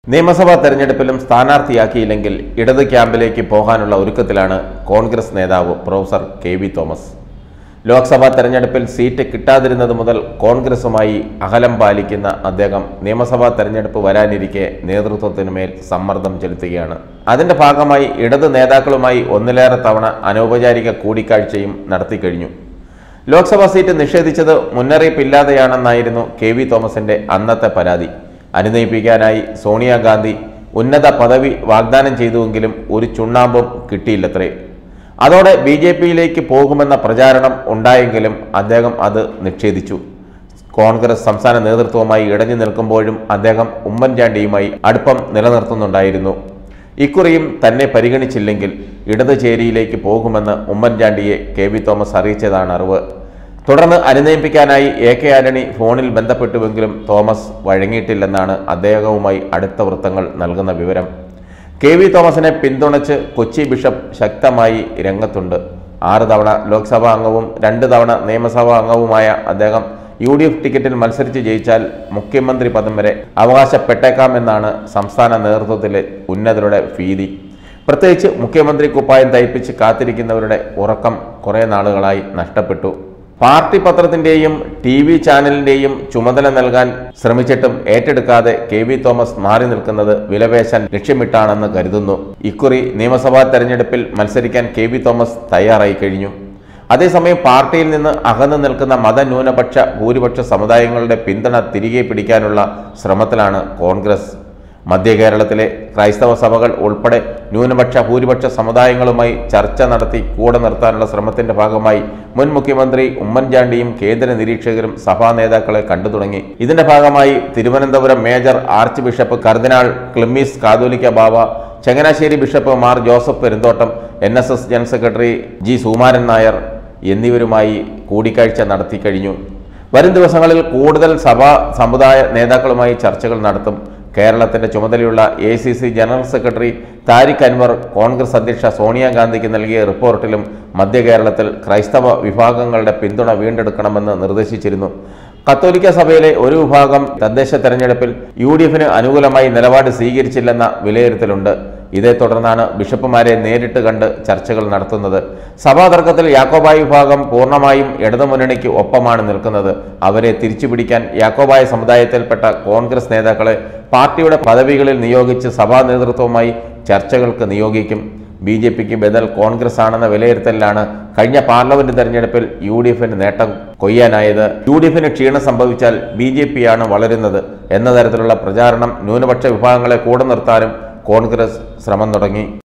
നിയമസഭാ തെരഞ്ഞെടുപ്പിലും സ്ഥാനാർത്ഥിയാക്കിയില്ലെങ്കിൽ ഇടത് ക്യാമ്പിലേക്ക് പോകാനുള്ള ഒരുക്കത്തിലാണ് കോൺഗ്രസ് നേതാവ് professor K V Thomas Lok Sabha തെരഞ്ഞെടുപ്പിൽ സീറ്റ് കിട്ടാതിരുന്നത് മുതൽ കോൺഗ്രസുമായി അകലം പാലിക്കുന്ന അദ്ദേഹം നിയമസഭാ തെരഞ്ഞെടുപ്പ് വരാനിരിക്കെ നേതൃത്വത്തിനുമേൽ സമ്മർദ്ദം ചെലുത്തുകയാണ് അതിന്റെ ഭാഗമായി ഇടത് നേതാക്കളുമായി ഒന്നിലേറെ തവണ അനൗപചാരിക കൂടിക്കാഴ്ചയും നടത്തിക്കഴിഞ്ഞു ലോക്സഭാ സീറ്റ് നിഷേധിച്ചത് മുന്നറിയിപ്പില്ലാതെയാണെന്നായിരുന്നു കെ വി തോമസിന്റെ അന്നത്തെ പരാതി അനുനയിപ്പിക്കാനായി സോണിയാഗാന്ധി ഉന്നത പദവി വാഗ്ദാനം ചെയ്തുവെങ്കിലും ഒരു ചുണ്ണാമ്പും കിട്ടിയില്ലത്രേ അതോടെ ബി ജെ പിയിലേക്ക് പോകുമെന്ന പ്രചാരണം ഉണ്ടായെങ്കിലും അദ്ദേഹം അത് നിഷേധിച്ചു കോൺഗ്രസ് സംസ്ഥാന നേതൃത്വവുമായി ഇടഞ്ഞു നിൽക്കുമ്പോഴും അദ്ദേഹം ഉമ്മൻചാണ്ടിയുമായി അടുപ്പം നിലനിർത്തുന്നുണ്ടായിരുന്നു ഇക്കുറിയും തന്നെ പരിഗണിച്ചില്ലെങ്കിൽ ഇടത് ചേരിയിലേക്ക് പോകുമെന്ന് ഉമ്മൻചാണ്ടിയെ കെ വി തോമസ് അറിയിച്ചതാണ് അറിവ് തുടർന്ന് അനുനയിപ്പിക്കാനായി എ കെ ആന്റണി ഫോണിൽ ബന്ധപ്പെട്ടുവെങ്കിലും തോമസ് വഴങ്ങിയിട്ടില്ലെന്നാണ് അദ്ദേഹവുമായി അടുത്ത വൃത്തങ്ങൾ നൽകുന്ന വിവരം കെ വി തോമസിനെ പിന്തുണച്ച് കൊച്ചി ബിഷപ്പ് ശക്തമായി രംഗത്തുണ്ട് ആറ് തവണ ലോക്സഭാ അംഗവും രണ്ട് തവണ നിയമസഭാ അംഗവുമായ അദ്ദേഹം യു ഡി എഫ് ടിക്കറ്റിൽ മത്സരിച്ച് ജയിച്ചാൽ മുഖ്യമന്ത്രി പദം വരെ അവകാശപ്പെട്ടേക്കാമെന്നാണ് സംസ്ഥാന നേതൃത്വത്തിലെ ഉന്നതരുടെ ഭീതി പ്രത്യേകിച്ച് മുഖ്യമന്ത്രി കുപ്പായം തയ്പ്പിച്ച് കാത്തിരിക്കുന്നവരുടെ ഉറക്കം കുറേ നാളുകളായി നഷ്ടപ്പെട്ടു പാർട്ടി പത്രത്തിന്റെയും ടി വി ചാനലിന്റെയും ചുമതല നൽകാൻ ശ്രമിച്ചിട്ടും ഏറ്റെടുക്കാതെ കെ വി തോമസ് മാറി നിൽക്കുന്നത് വിലപേശാൻ ലക്ഷ്യമിട്ടാണെന്ന് കരുതുന്നു ഇക്കുറി നിയമസഭാ തെരഞ്ഞെടുപ്പിൽ മത്സരിക്കാൻ കെ വി തോമസ് തയ്യാറായി കഴിഞ്ഞു അതേസമയം പാർട്ടിയിൽ നിന്ന് അകന്നു നിൽക്കുന്ന മതന്യൂനപക്ഷ ഭൂരിപക്ഷ സമുദായങ്ങളുടെ പിന്തുണ തിരികെ പിടിക്കാനുള്ള ശ്രമത്തിലാണ് കോൺഗ്രസ് മധ്യ കേരളത്തിലെ ക്രൈസ്തവ സഭകൾ ഉൾപ്പെടെ ന്യൂനപക്ഷ ഭൂരിപക്ഷ സമുദായങ്ങളുമായി ചർച്ച നടത്തി കൂടെ നിർത്താനുള്ള ശ്രമത്തിന്റെ ഭാഗമായി മുൻ മുഖ്യമന്ത്രി ഉമ്മൻചാണ്ടിയും കേന്ദ്ര നിരീക്ഷകരും സഭാ നേതാക്കളെ കണ്ടു തുടങ്ങി ഇതിന്റെ ഭാഗമായി Thiruvananthapuram major arch bishop cardinal Cleemis കാതോലിക്ക ബാവ Changanassery bishop Mar Joseph Perumthottam N S S general secretary G Sukumaran Nair എന്നിവരുമായി കൂടിക്കാഴ്ച നടത്തി കഴിഞ്ഞു വരും ദിവസങ്ങളിൽ കൂടുതൽ സഭാ സമുദായ നേതാക്കളുമായി ചർച്ചകൾ നടത്തും കേരളത്തിന്റെ ചുമതലയുള്ള A C C general secretary Tariq Anwar Congress അധ്യക്ഷ സോണിയാഗാന്ധിക്ക് നൽകിയ റിപ്പോർട്ടിലും മധ്യ കേരളത്തിൽ ക്രൈസ്തവ വിഭാഗങ്ങളുടെ പിന്തുണ വീണ്ടെടുക്കണമെന്ന് നിർദ്ദേശിച്ചിരുന്നു കത്തോലിക്ക സഭയിലെ ഒരു വിഭാഗം തദ്ദേശ തെരഞ്ഞെടുപ്പിൽ യു ഡി എഫിന് അനുകൂലമായി നിലപാട് സ്വീകരിച്ചില്ലെന്ന വിലയിരുത്തലുണ്ട് ഇതേ തുടർന്നാണ് ബിഷപ്പുമാരെ നേരിട്ട് കണ്ട് ചർച്ചകൾ നടത്തുന്നത് സഭാ തർക്കത്തിൽ യാക്കോബായ വിഭാഗം പൂർണ്ണമായും ഇടതുമുന്നണിക്ക് ഒപ്പമാണ് നിൽക്കുന്നത് അവരെ തിരിച്ചുപിടിക്കാൻ യാക്കോബായ സമുദായത്തിൽപ്പെട്ട കോൺഗ്രസ് നേതാക്കളെ പാർട്ടിയുടെ പദവികളിൽ നിയോഗിച്ച് സഭാ നേതൃത്വവുമായി ചർച്ചകൾക്ക് നിയോഗിക്കും ബി ജെ പിക്ക് ബദൽ കോൺഗ്രസ് ആണെന്ന വിലയിരുത്തലിലാണ് കഴിഞ്ഞ പാർലമെന്റ് തെരഞ്ഞെടുപ്പിൽ യു ഡി എഫിന് നേട്ടം കൊയ്യാനായത് യു ഡി എഫിന് ക്ഷീണം സംഭവിച്ചാൽ ബി ജെ പിയാണ് വളരുന്നത് എന്ന തരത്തിലുള്ള പ്രചാരണം ന്യൂനപക്ഷ വിഭാഗങ്ങളെ കൂടെ നിർത്താനും കോൺഗ്രസ് ശ്രമം തുടങ്ങി